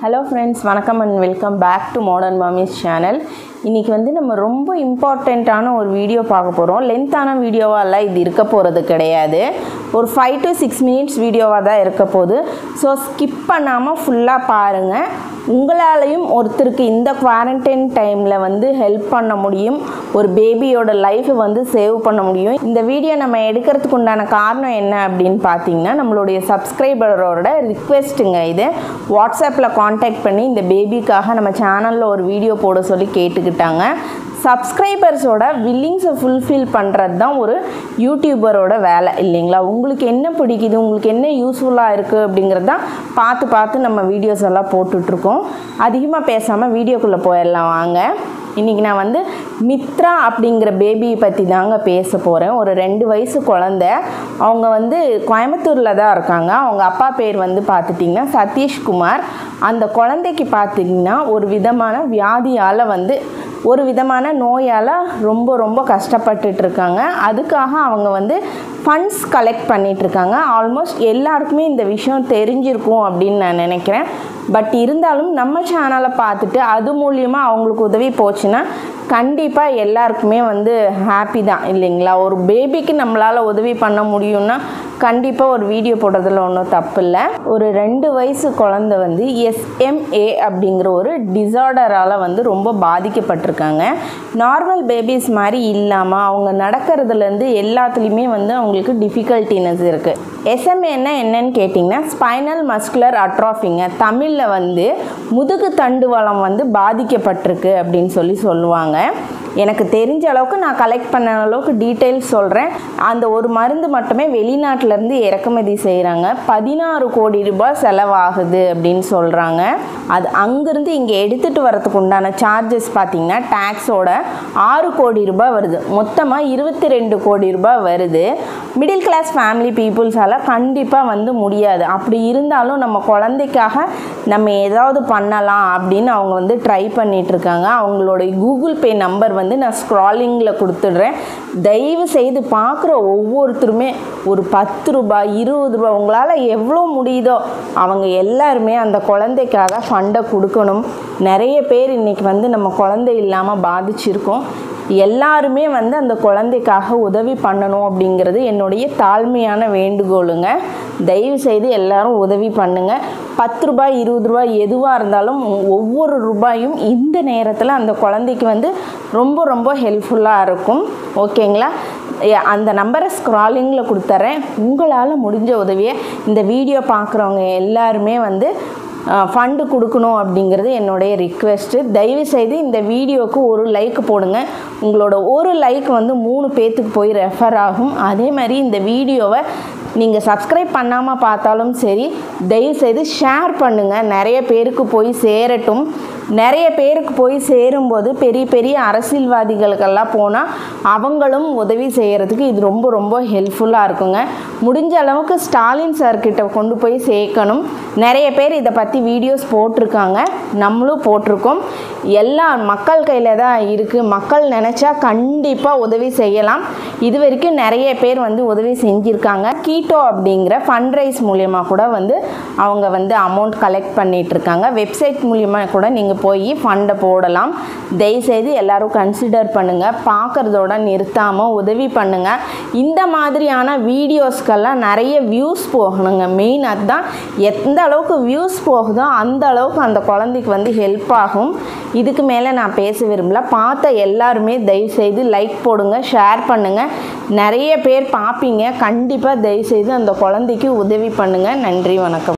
hello friends வணக்கம் and welcome back to modern mommies channel இன்றைக்கி வந்து நம்ம ரொம்ப இம்பார்ட்டண்ட்டான ஒரு வீடியோ பார்க்க போகிறோம் லென்த்தான வீடியோவாலாம் இது இருக்க போகிறது கிடையாது ஒரு ஃபைவ் டு சிக்ஸ் மினிட்ஸ் வீடியோவாக தான் இருக்க போகுது ஸோ ஸ்கிப் பண்ணாமல் ஃபுல்லாக பாருங்கள் உங்களாலையும் ஒருத்தருக்கு இந்த குவாரண்டைன் டைமில் வந்து ஹெல்ப் பண்ண முடியும் ஒரு பேபியோட லைஃப்பை வந்து சேவ் பண்ண முடியும் இந்த வீடியோ நம்ம எடுக்கிறதுக்கு உண்டான காரணம் என்ன அப்படின்னு பார்த்தீங்கன்னா நம்மளுடைய சப்ஸ்கிரைபரோட ரிக்வெஸ்ட்டுங்க இது வாட்ஸ்அப்பில் காண்டாக்ட் பண்ணி இந்த பேபிக்காக நம்ம சேனலில் ஒரு வீடியோ போட சொல்லி கேட்டுக்கிட்டாங்க சப்ஸ்கிரைபர்ஸோட வில்லிங்ஸை ஃபுல்ஃபில் பண்ணுறது தான் ஒரு யூடியூபரோட வேலை இல்லைங்களா உங்களுக்கு என்ன பிடிக்குது உங்களுக்கு என்ன யூஸ்ஃபுல்லாக இருக்குது அப்படிங்கிறது தான் பார்த்து பார்த்து நம்ம வீடியோஸ் எல்லாம் போட்டுட்ருக்கோம் அதிகமாக பேசாமல் வீடியோக்குள்ளே போயிடலாம் வாங்க இன்றைக்கி நான் வந்து மித்ரா அப்படிங்கிற பேபியை பற்றி தாங்க பேச போகிறேன் ஒரு ரெண்டு வயசு குழந்த அவங்க வந்து கோயம்புத்தூரில் தான் இருக்காங்க அவங்க அப்பா பேர் வந்து பார்த்துட்டிங்கன்னா சதீஷ்குமார் அந்த குழந்தைக்கு பார்த்திங்கன்னா ஒரு விதமான வியாதியால் வந்து ஒரு விதமான நோயால் ரொம்ப ரொம்ப கஷ்டப்பட்டுட்டு இருக்காங்க அதுக்காக அவங்க வந்து ஃபண்ட்ஸ் கலெக்ட் பண்ணிகிட்ருக்காங்க ஆல்மோஸ்ட் எல்லாருக்குமே இந்த விஷயம் தெரிஞ்சிருக்கும் அப்படின்னு நான் நினைக்கிறேன் பட் இருந்தாலும் நம்ம சேனலை பார்த்துட்டு அது மூலியமாக அவங்களுக்கு உதவி போச்சுன்னா கண்டிப்பாக எல்லாருக்குமே வந்து ஹாப்பி தான் இல்லைங்களா ஒரு பேபிக்கு நம்மளால் உதவி பண்ண முடியும்னா கண்டிப்பாக ஒரு வீடியோ போடுறதுல ஒன்றும் தப்பு இல்லை ஒரு ரெண்டு வயசு குழந்தை வந்து எஸ்எம்ஏ அப்படிங்கிற ஒரு டிசார்டரால் வந்து ரொம்ப பாதிக்கப்பட்டிருக்காங்க நார்மல் பேபிஸ் மாதிரி இல்லாமல் அவங்க நடக்கிறதுலேருந்து எல்லாத்துலேயுமே வந்து அவங்களுக்கு டிஃபிகல்ட்டினஸ் இருக்குது எஸ்எம்ஏன்னா என்னன்னு கேட்டிங்கன்னா ஸ்பைனல் மஸ்குலர் அட்ராஃபிங்க தமிழில் வந்து முதுகு தண்டுவளம் வந்து பாதிக்கப்பட்டிருக்கு அப்படின்னு சொல்லி சொல்லுவாங்க எனக்கு தெரிஞ்ச அளவுக்கு நான் கலெக்ட் பண்ண அளவுக்கு டீட்டெயில்ஸ் சொல்கிறேன் அந்த ஒரு மருந்து மட்டுமே வெளிநாட்டிலேருந்து இறக்குமதி செய்கிறாங்க பதினாறு கோடி ரூபாய் செலவாகுது அப்படின்னு சொல்கிறாங்க அது அங்கேருந்து இங்கே எடுத்துகிட்டு வரதுக்கு உண்டான சார்ஜஸ் பார்த்திங்கன்னா டேக்ஸோட ஆறு கோடி ரூபாய் வருது மொத்தமாக இருபத்தி ரெண்டு கோடி ரூபாய் வருது மிடில் கிளாஸ் ஃபேமிலி பீப்புள்ஸால் கண்டிப்பாக வந்து முடியாது அப்படி இருந்தாலும் நம்ம குழந்தைக்காக நம்ம ஏதாவது பண்ணலாம் அப்படின்னு அவங்க வந்து ட்ரை பண்ணிகிட்ருக்காங்க அவங்களோட கூகுள் பே நம்பர் வந்து நான் ஸ்க்ராலிங்கில் கொடுத்துட்றேன் தயவு செய்து பார்க்குற ஒவ்வொருத்தருமே ஒரு பத்து ரூபாய் இருபது ரூபாய் உங்களால் எவ்வளோ முடியுதோ அவங்க எல்லாருமே அந்த குழந்தைக்காக ஃபண்டை கொடுக்கணும் நிறைய பேர் இன்றைக்கி வந்து நம்ம குழந்தை இல்லாமல் பாதிச்சிருக்கோம் எல்லாருமே வந்து அந்த குழந்தைக்காக உதவி பண்ணணும் அப்படிங்கிறது என்னுடைய தாழ்மையான வேண்டுகோளுங்க தயவு செய்து எல்லாரும் உதவி பண்ணுங்கள் பத்து ரூபாய் இருபது ரூபாய் எதுவாக இருந்தாலும் ஒவ்வொரு ரூபாயும் இந்த நேரத்தில் அந்த குழந்தைக்கு வந்து ரொம்ப ரொம்ப ஹெல்ப்ஃபுல்லாக இருக்கும் ஓகேங்களா அந்த நம்பரை ஸ்க்ராலிங்கில் கொடுத்துட்றேன் உங்களால் முடிஞ்ச உதவியை இந்த வீடியோ பார்க்குறவங்க எல்லாருமே வந்து ஃபண்டு கொடுக்கணும் அப்படிங்கிறது என்னுடைய ரிக்வெஸ்ட்டு தயவுசெய்து இந்த வீடியோவுக்கு ஒரு லைக் போடுங்க உங்களோட ஒரு லைக் வந்து மூணு பேர்த்துக்கு போய் ரெஃபர் ஆகும் அதே மாதிரி இந்த வீடியோவை நீங்கள் சப்ஸ்கிரைப் பண்ணாமல் பார்த்தாலும் சரி தயவுசெய்து ஷேர் பண்ணுங்கள் நிறைய பேருக்கு போய் சேரட்டும் நிறைய பேருக்கு போய் சேரும்போது பெரிய பெரிய அரசியல்வாதிகளுக்கெல்லாம் போனால் அவங்களும் உதவி செய்கிறதுக்கு இது ரொம்ப ரொம்ப ஹெல்ப்ஃபுல்லாக இருக்குங்க முடிஞ்ச அளவுக்கு ஸ்டாலின் சார்கிட்ட கொண்டு போய் சேர்க்கணும் நிறைய பேர் இதை பற்றி வீடியோஸ் போட்டிருக்காங்க நம்மளும் போட்டிருக்கோம் எல்லா மக்கள் கையில் தான் இருக்குது மக்கள் நினச்சா கண்டிப்பாக உதவி செய்யலாம் இது வரைக்கும் நிறைய பேர் வந்து உதவி செஞ்சுருக்காங்க கீட்டோ அப்படிங்கிற ஃபண்ட் ரைஸ் மூலியமாக கூட வந்து அவங்க வந்து அமௌண்ட் கலெக்ட் பண்ணிகிட்ருக்காங்க வெப்சைட் மூலியமாக கூட நீங்கள் போய் ஃபண்டை போடலாம் தயவுசெய்து எல்லோரும் கன்சிடர் பண்ணுங்கள் பார்க்குறதோட நிறுத்தாமல் உதவி பண்ணுங்கள் இந்த மாதிரியான வீடியோஸ்க்கெல்லாம் நிறைய வியூஸ் போகணுங்க மெயின் அதுதான் எந்த அளவுக்கு வியூஸ் போகுதோ அந்த அளவுக்கு அந்த குழந்தைக்கு வந்து ஹெல்ப் ஆகும் இதுக்கு மேலே நான் பேச விரும்பல பார்த்த எல்லாருமே தயவுசெய்து லைக் போடுங்க ஷேர் பண்ணுங்கள் நிறைய பேர் பார்ப்பீங்க கண்டிப்பாக தயவுசெய்து அந்த குழந்தைக்கு உதவி பண்ணுங்கள் நன்றி வணக்கம்